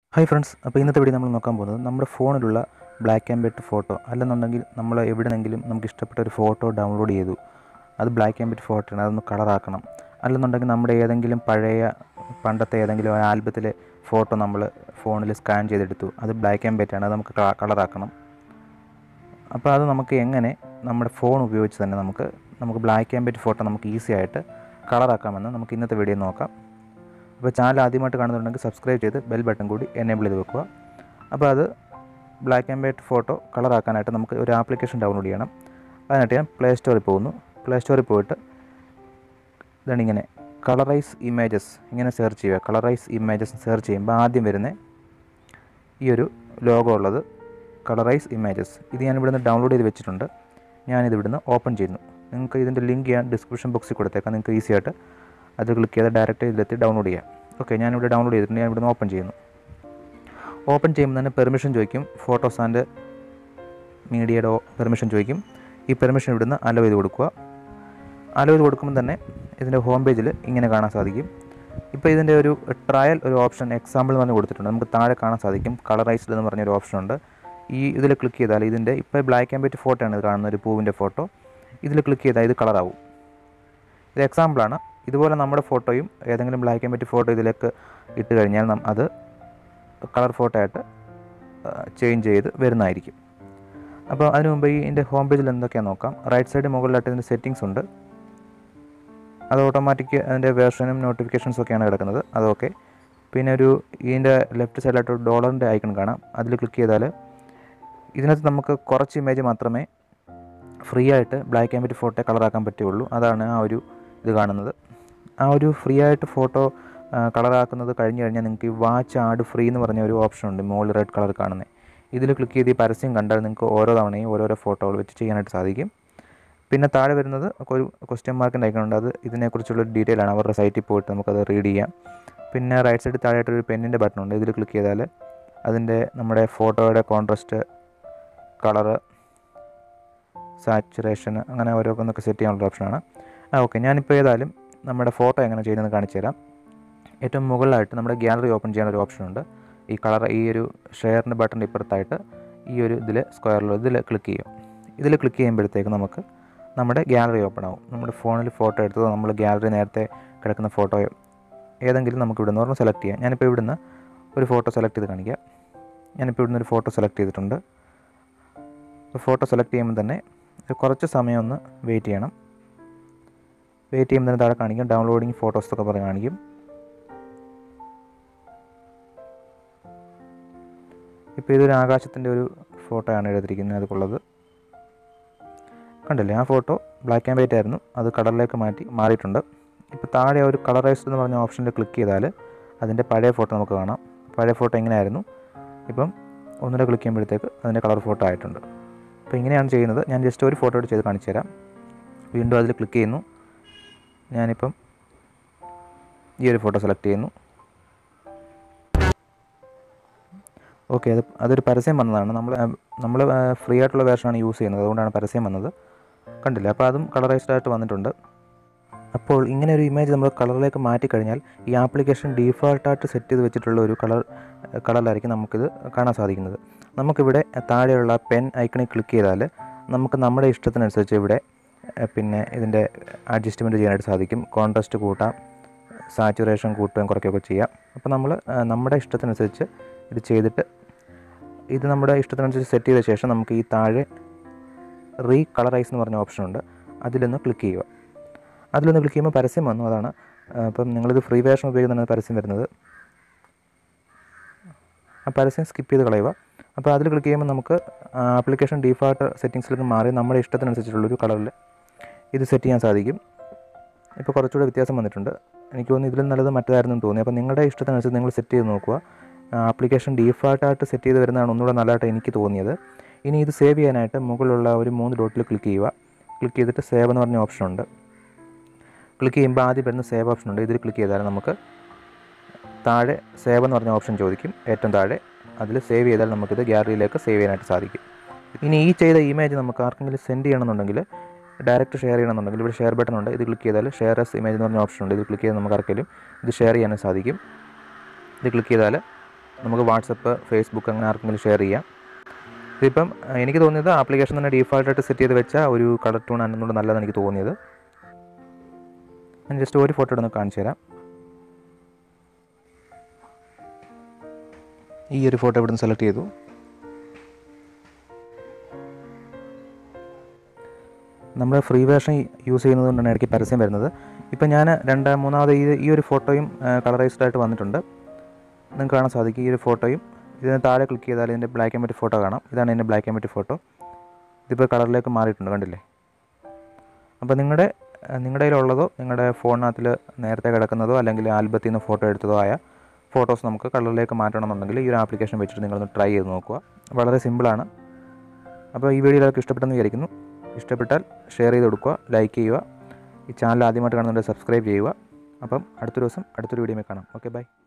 hi friends അപ്പോൾ ഇന്നത്തെ video നമ്മൾ നോക്കാൻ പോകുന്നത് നമ്മുടെ ഫോണിലുള്ള ബ്ലാക്ക് ആൻഡ് വൈറ്റ് ഫോട്ടോ അല്ലെന്നുണ്ടെങ്കിൽ നമ്മൾ എവിടെന്നെങ്കിലും നമുക്ക് ഇഷ്ടപ്പെട്ട ഒരു ഫോട്ടോ ഡൗൺലോഡ് ചെയ്തു അത് ബ്ലാക്ക് ആൻഡ് വൈറ്റ് ഫോട്ടോ ആണ് അതൊന്ന് കളറാക്കണം അല്ലെന്നുണ്ടെങ്കിൽ നമ്മുടെ ഏതെങ്കിലും പഴയ പണ്ടത്തെ ഏതെങ്കിലും ആൽബത്തിലെ ഫോട്ടോ നമ്മൾ ഫോണിൽ സ്കാൻ ചെയ്തെടുത്തു അത് ബ്ലാക്ക് ആൻഡ് വൈറ്റ് ആണ് അത് നമുക്ക് കളറാക്കണം അപ്പോൾ അത് നമുക്ക് എങ്ങനെ നമ്മുടെ ഫോൺ ഉപയോഗിച്ച് തന്നെ നമുക്ക് നമുക്ക് ബ്ലാക്ക് ആൻഡ് വൈറ്റ് ഫോട്ടോ നമുക്ക് ഈസി ആയിട്ട് കളറാക്കാമെന്ന് നമുക്ക് ഇന്നത്തെ വീഡിയോ നോക്കാം അപ്പോൾ ചാനൽ ആദ്യമായിട്ട് കാണുന്നുണ്ടെങ്കിൽ സബ്സ്ക്രൈബ് ചെയ്ത് ബെൽ ബട്ടൺ കൂടി എനേബിൾ ചെയ്ത് വെക്കുക അപ്പോൾ അത് ബ്ലാക്ക് ആൻഡ് വൈറ്റ് ഫോട്ടോ കളറാക്കാനായിട്ട് നമുക്ക് ഒരു ആപ്ലിക്കേഷൻ ഡൗൺലോഡ് ചെയ്യണം അതിനായിട്ട് ഞാൻ പ്ലേ സ്റ്റോറിൽ പോകുന്നു പ്ലേ സ്റ്റോറിൽ പോയിട്ട് ഇതാണ് ഇങ്ങനെ കളറൈസ് ഇമേജസ് ഇങ്ങനെ സെർച്ച് ചെയ്യുക കളറൈസ് ഇമേജസ് സെർച്ച് ചെയ്യുമ്പോൾ ആദ്യം വരുന്ന ഈ ഒരു ലോഗോ ഉള്ളത് കളറൈസ് ഇമേജസ് ഇത് ഞാൻ ഇവിടുന്ന് ഡൗൺലോഡ് ചെയ്ത് വെച്ചിട്ടുണ്ട് ഞാനിത് ഇവിടുന്ന് ഓപ്പൺ ചെയ്യുന്നു നിങ്ങൾക്ക് ഇതിൻ്റെ ലിങ്ക് ഞാൻ ഡിസ്ക്രിപ്ഷൻ ബോക്സിൽ കൊടുത്തേക്കാം നിങ്ങൾക്ക് ഈസി ആയിട്ട് അത് ക്ലിക്ക് ചെയ്ത് ഡയറക്റ്റ് ഇതിലെത്തി ഡൗൺലോഡ് ചെയ്യാം ഓക്കെ ഞാനിവിടെ ഡൗൺലോഡ് ചെയ്തിട്ടുണ്ട് ഞാൻ ഇവിടുന്ന് ഓപ്പൺ ചെയ്യുന്നു ഓപ്പൺ ചെയ്യുമ്പോൾ തന്നെ പെർമിഷൻ ചോദിക്കും ഫോട്ടോസ് ആൻഡ് മീഡിയയുടെ പെർമിഷൻ ചോദിക്കും ഈ പെർമിഷൻ ഇവിടുന്ന് അലോ ചെയ്ത് കൊടുക്കുക അലോ ചെയ്ത് കൊടുക്കുമ്പോൾ തന്നെ ഇതിൻ്റെ ഹോം പേജിൽ ഇങ്ങനെ കാണാൻ സാധിക്കും ഇപ്പോൾ ഇതിൻ്റെ ഒരു ട്രയൽ ഒരു ഓപ്ഷൻ എക്സാമ്പിൾ എന്ന് പറഞ്ഞ് കൊടുത്തിട്ടുണ്ട് നമുക്ക് താഴെ കാണാൻ സാധിക്കും കളറൈസ്ഡ് എന്ന് പറഞ്ഞൊരു ഓപ്ഷൻ ഉണ്ട് ഈ ഇതിൽ ക്ലിക്ക് ചെയ്താൽ ഇതിൻ്റെ ഇപ്പോൾ ബ്ലാക്ക് ആൻഡ് വൈറ്റ് ഫോട്ടോ ആണ് ഇത് കാണുന്ന ഒരു പൂവിൻ്റെ ഫോട്ടോ ഇതിൽ ക്ലിക്ക് ചെയ്താൽ ഇത് കളറാവും ഇത് എക്സാമ്പിളാണ് ഇതുപോലെ നമ്മുടെ ഫോട്ടോയും ഏതെങ്കിലും ബ്ലാക്ക് ആൻഡ് വൈറ്റ് ഫോട്ടോ ഇതിലേക്ക് ഇട്ട് കഴിഞ്ഞാൽ നം അത് കളർ ഫോട്ടോ ആയിട്ട് ചേഞ്ച് ചെയ്ത് വരുന്നതായിരിക്കും അപ്പോൾ അതിന് മുമ്പ് ഈ ഇതിൻ്റെ ഹോം പേജിൽ എന്തൊക്കെയാണെന്ന് നോക്കാം റൈറ്റ് സൈഡ് മുകളിലായിട്ട് ഇതിൻ്റെ സെറ്റിങ്സ് ഉണ്ട് അത് ഓട്ടോമാറ്റിക് അതിൻ്റെ വേർഷനും നോട്ടിഫിക്കേഷൻസും ഒക്കെയാണ് കിടക്കുന്നത് അതൊക്കെ പിന്നെ ഒരു ഇതിൻ്റെ ലെഫ്റ്റ് സൈഡിലായിട്ട് ഒരു ഡോളറിൻ്റെ ഐക്കൺ കാണാം അതിൽ ക്ലിക്ക് ചെയ്താൽ ഇതിനകത്ത് നമുക്ക് കുറച്ച് ഇമേജ് മാത്രമേ ഫ്രീ ആയിട്ട് ബ്ലാക്ക് ആൻഡ് വൈറ്റ് ഫോട്ടോ കളറാക്കാൻ പറ്റുള്ളൂ അതാണ് ആ ഒരു ഇത് കാണുന്നത് ആ ഒരു ഫ്രീ ആയിട്ട് ഫോട്ടോ കളറാക്കുന്നത് കഴിഞ്ഞ് കഴിഞ്ഞാൽ നിങ്ങൾക്ക് ഈ വാച്ച് ആഡ് ഫ്രീ എന്ന് പറഞ്ഞ ഒരു ഓപ്ഷൻ ഉണ്ട് മുകളിൽ റെഡ് കളർ കാണുന്നത് ഇതിൽ ക്ലിക്ക് ചെയ്ത് ഈ പരസ്യം കണ്ടാൽ നിങ്ങൾക്ക് ഓരോ തവണയും ഓരോരോ ഫോട്ടോകൾ വെച്ച് ചെയ്യാനായിട്ട് സാധിക്കും പിന്നെ താഴെ വരുന്നത് ഒരു ക്വസ്റ്റ്യൻ മാർക്കിൻ്റെ ഐക്കൺ ഉണ്ട് അത് ഇതിനെക്കുറിച്ചുള്ള ഡീറ്റെയിൽ ആണ് അവരുടെ സൈറ്റിൽ പോയിട്ട് നമുക്കത് റീഡ് ചെയ്യാം പിന്നെ റൈറ്റ് സൈഡ് താഴെയായിട്ട് ഒരു പെന്നിൻ്റെ ബട്ടൺ ഉണ്ട് ഇതിൽ ക്ലിക്ക് ചെയ്താൽ അതിൻ്റെ നമ്മുടെ ഫോട്ടോയുടെ കോൺട്രസ്റ്റ് കളറ് സാച്ചുറേഷൻ അങ്ങനെ ഓരോന്നൊക്കെ സെറ്റ് ചെയ്യാനുള്ള ഓപ്ഷനാണ് ആ ഓക്കെ ഞാനിപ്പോൾ ഏതായാലും നമ്മുടെ ഫോട്ടോ എങ്ങനെ ചെയ്യുന്നതെന്ന് കാണിച്ചു തരാം ഏറ്റവും മുകളിലായിട്ട് നമ്മുടെ ഗ്യാലറി ഓപ്പൺ ചെയ്യാൻ ഒരു ഓപ്ഷൻ ഉണ്ട് ഈ കളർ ഈ ഒരു ഷെയറിൻ്റെ ബട്ടൺ ഇപ്പുറത്തായിട്ട് ഈ ഒരു ഇതിൽ സ്ക്വയറിൽ ഇതിൽ ക്ലിക്ക് ചെയ്യും ഇതിൽ ക്ലിക്ക് ചെയ്യുമ്പോഴത്തേക്ക് നമുക്ക് നമ്മുടെ ഗ്യാലറി ഓപ്പൺ ആവും നമ്മുടെ ഫോണിൽ ഫോട്ടോ എടുത്തതോ നമ്മൾ ഗ്യാലറി നേരത്തെ കിടക്കുന്ന ഫോട്ടോയോ ഏതെങ്കിലും നമുക്ക് ഇവിടുന്ന് പറഞ്ഞ് സെലക്ട് ചെയ്യാം ഞാനിപ്പോൾ ഇവിടുന്ന് ഒരു ഫോട്ടോ സെലക്ട് ചെയ്ത് കാണിക്കാം ഞാനിപ്പോൾ ഇവിടുന്ന് ഒരു ഫോട്ടോ സെലക്ട് ചെയ്തിട്ടുണ്ട് ഫോട്ടോ സെലക്ട് ചെയ്യുമ്പോൾ തന്നെ കുറച്ച് സമയം ഒന്ന് വെയിറ്റ് ചെയ്യണം വെയിറ്റ് ചെയ്യുമ്പോൾ തന്നെ താഴെ കാണിക്കും ഡൗൺലോഡിങ് ഫോട്ടോസ് ഒക്കെ പറഞ്ഞ് കാണിക്കും ഇപ്പോൾ ഇതൊരു ആകാശത്തിൻ്റെ ഒരു ഫോട്ടോ ആണ് എടുത്തിരിക്കുന്നത് അതുള്ളത് കണ്ടില്ലേ ആ ഫോട്ടോ ബ്ലാക്ക് ആൻഡ് വൈറ്റ് ആയിരുന്നു അത് കളറിലേക്ക് മാറ്റി മാറിയിട്ടുണ്ട് ഇപ്പോൾ താഴെ ഒരു കളറൈസ്ഡ് എന്ന് പറഞ്ഞ ഓപ്ഷനിൽ ക്ലിക്ക് ചെയ്താൽ അതിൻ്റെ പഴയ ഫോട്ടോ നമുക്ക് കാണാം പഴയ ഫോട്ടോ എങ്ങനെയായിരുന്നു ഇപ്പം ഒന്നുകൂടെ ക്ലിക്ക് ചെയ്യുമ്പോഴത്തേക്ക് അതിൻ്റെ കളർ ഫോട്ടോ ആയിട്ടുണ്ട് അപ്പോൾ ഇങ്ങനെയാണ് ചെയ്യുന്നത് ഞാൻ ജസ്റ്റ് ഒരു ഫോട്ടോ എടുത്ത് ചെയ്ത് കാണിച്ചു തരാം വീണ്ടും അതിൽ ക്ലിക്ക് ചെയ്യുന്നു ഞാനിപ്പം ഈ ഒരു ഫോട്ടോ സെലക്ട് ചെയ്യുന്നു ഓക്കെ അത് അതൊരു പരസ്യം വന്നതാണ് നമ്മൾ നമ്മൾ ഫ്രീ ആയിട്ടുള്ള വേർഷനാണ് യൂസ് ചെയ്യുന്നത് അതുകൊണ്ടാണ് പരസ്യം വന്നത് കണ്ടില്ല അപ്പോൾ അതും കളറൈസ്ഡ് ആയിട്ട് വന്നിട്ടുണ്ട് അപ്പോൾ ഇങ്ങനെ ഒരു ഇമേജ് നമ്മൾ കളറിലേക്ക് മാറ്റിക്കഴിഞ്ഞാൽ ഈ ആപ്ലിക്കേഷൻ ഡീഫോൾട്ടായിട്ട് സെറ്റ് ചെയ്ത് വെച്ചിട്ടുള്ള ഒരു കളർ കളറിലായിരിക്കും നമുക്കിത് കാണാൻ സാധിക്കുന്നത് നമുക്കിവിടെ താഴെയുള്ള പെൻ ഐക്കണിൽ ക്ലിക്ക് ചെയ്താൽ നമുക്ക് നമ്മുടെ ഇഷ്ടത്തിനനുസരിച്ച് ഇവിടെ പിന്നെ ഇതിൻ്റെ അഡ്ജസ്റ്റ്മെൻറ്റ് ചെയ്യാനായിട്ട് സാധിക്കും കോൺട്രാസ്റ്റ് കൂട്ടാം സാച്ചുറേഷൻ കൂട്ടുകയും കുറയ്ക്കുകയൊക്കെ ചെയ്യാം അപ്പോൾ നമ്മൾ നമ്മുടെ ഇഷ്ടത്തിനനുസരിച്ച് ഇത് ചെയ്തിട്ട് ഇത് നമ്മുടെ ഇഷ്ടത്തിനനുസരിച്ച് സെറ്റ് ചെയ്ത ശേഷം നമുക്ക് ഈ താഴെ റീ കളറൈസ് എന്ന് പറഞ്ഞ ഓപ്ഷൻ ഉണ്ട് അതിലൊന്ന് ക്ലിക്ക് ചെയ്യുക അതിലൊന്ന് ക്ലിക്ക് ചെയ്യുമ്പോൾ പരസ്യം വന്നു അതാണ് അപ്പം നിങ്ങളിത് ഫ്രീ വേർഷൻ ഉപയോഗിക്കുന്നതാണ് പരസ്യം വരുന്നത് ആ പരസ്യം സ്കിപ്പ് ചെയ്ത് കളയുക അപ്പോൾ അതിൽ ക്ലിക്ക് ചെയ്യുമ്പോൾ നമുക്ക് ആപ്ലിക്കേഷൻ ഡീഫാൾട്ട് സെറ്റിങ്സിലേക്ക് മാറി നമ്മുടെ ഇഷ്ടത്തിനനുസരിച്ചുള്ളൊരു കളറിൽ ഇത് സെറ്റ് ചെയ്യാൻ സാധിക്കും ഇപ്പോൾ കുറച്ചുകൂടെ വ്യത്യാസം വന്നിട്ടുണ്ട് എനിക്ക് തോന്നുന്നു ഇതിലും നല്ലത് മറ്റേതായിരുന്നു തോന്നി അപ്പോൾ നിങ്ങളുടെ ഇഷ്ടത്തിനനുസരിച്ച് നിങ്ങൾ സെറ്റ് ചെയ്ത് നോക്കുക ആപ്ലിക്കേഷൻ ഡീഫാൾട്ടായിട്ട് സെറ്റ് ചെയ്ത് വരുന്നതാണ് ഒന്നുകൂടെ നല്ലതായിട്ട് എനിക്ക് തോന്നിയത് ഇനി ഇത് സേവ് ചെയ്യാനായിട്ട് മുകളിലുള്ള ഒരു മൂന്ന് ഡോട്ടിൽ ക്ലിക്ക് ചെയ്യുക ക്ലിക്ക് ചെയ്തിട്ട് സേവ് എന്ന് പറഞ്ഞ ഓപ്ഷൻ ഉണ്ട് ക്ലിക്ക് ചെയ്യുമ്പോൾ ആദ്യം വരുന്ന സേവ് ഓപ്ഷൻ ഉണ്ട് ഇതിൽ ക്ലിക്ക് ചെയ്താൽ നമുക്ക് താഴെ സേവ് എന്ന് പറഞ്ഞ ഓപ്ഷൻ ചോദിക്കും ഏറ്റവും താഴെ അതിൽ സേവ് ചെയ്താൽ നമുക്കിത് ഗ്യാലറിയിലേക്ക് സേവ് ചെയ്യാനായിട്ട് സാധിക്കും ഇനി ഈ ചെയ്ത ഇമേജ് നമുക്ക് ആർക്കെങ്കിലും സെൻഡ് ചെയ്യണമെന്നുണ്ടെങ്കിൽ ഡയറക്റ്റ് ഷെയർ ചെയ്യണമെന്നുണ്ടെങ്കിൽ ഇവിടെ ഷെയർ ബട്ടൺ ഉണ്ട് ഇത് ക്ലിക്ക് ചെയ്താൽ ഷെയർ എസ് ഇമേജ് എന്ന് പറഞ്ഞ ഓപ്ഷൻ ഉണ്ട് ഇത് ക്ലിക്ക് ചെയ്താൽ നമുക്ക് ആർക്കെങ്കിലും ഇത് ഷെയർ ചെയ്യാനും സാധിക്കും ഇത് ക്ലിക്ക് ചെയ്താൽ നമുക്ക് വാട്സപ്പ് ഫേസ്ബുക്ക് അങ്ങനെ ആർക്കെങ്കിലും ഷെയർ ചെയ്യാം ഇതിപ്പം അഹ് എനിക്ക് തോന്നിയത് ആപ്ലിക്കേഷൻ തന്നെ ഡീഫാൾട്ടായിട്ട് സെറ്റ് ചെയ്ത് വെച്ച ഒരു കളർ ടൂൺ ആണെന്നുകൊണ്ട് നല്ലതാണ് എനിക്ക് തോന്നിയത് ഞാൻ ജസ്റ്റ് ഒരു ഫോട്ടോ ഒന്ന് കാണിച്ചു തരാം ഈ ഒരു ഫോട്ടോ ഇവിടുന്ന് സെലക്ട് ചെയ്തു നമ്മൾ ഫ്രീ വേർഷൻ യൂസ് ചെയ്യുന്നത് കൊണ്ടാണ് ഇടയ്ക്ക് പരസ്യം വരുന്നത് ഇപ്പം ഞാൻ രണ്ട് മൂന്നാമത് ഈ ഈ ഒരു ഫോട്ടോയും കളറൈസ്ഡ് ആയിട്ട് വന്നിട്ടുണ്ട് നിങ്ങൾക്ക് കാണാൻ സാധിക്കും ഈ ഒരു ഫോട്ടോയും ഇതിന് താഴെ ക്ലിക്ക് ചെയ്താൽ ഇതിൻ്റെ ബ്ലാക്ക് ആൻഡ് വൈറ്റ് ഫോട്ടോ കാണാം ഇതാണ് എൻ്റെ ബ്ലാക്ക് ആൻഡ് വൈറ്റ് ഫോട്ടോ ഇതിപ്പോൾ കളറിലേക്ക് മാറിയിട്ടുണ്ട് കണ്ടില്ലേ അപ്പോൾ നിങ്ങളുടെ നിങ്ങളുടെ കയ്യിലുള്ളതോ നിങ്ങളുടെ ഫോണിനകത്തിൽ നേരത്തെ കിടക്കുന്നതോ അല്ലെങ്കിൽ ആൽബത്തിൽ നിന്ന് ഫോട്ടോ എടുത്തതോ ആയ ഫോട്ടോസ് നമുക്ക് കളറിലേക്ക് മാറ്റണമെന്നുണ്ടെങ്കിൽ ഈ ഒരു ആപ്ലിക്കേഷൻ വെച്ചിട്ട് നിങ്ങളൊന്ന് ട്രൈ ചെയ്ത് നോക്കുക വളരെ സിമ്പിളാണ് അപ്പോൾ ഈ വീഡിയോ എല്ലാവർക്കും ഇഷ്ടപ്പെട്ടെന്ന് വിചാരിക്കുന്നു ഇഷ്ടപ്പെട്ടാൽ ഷെയർ ചെയ്ത് കൊടുക്കുക ലൈക്ക് ചെയ്യുക ഈ ചാനൽ ആദ്യമായിട്ട് കാണുന്നുണ്ടെങ്കിൽ സബ്സ്ക്രൈബ് ചെയ്യുക അപ്പം അടുത്തൊരു ദിവസം അടുത്തൊരു വീഡിയോ കാണാം ഓക്കെ ബൈ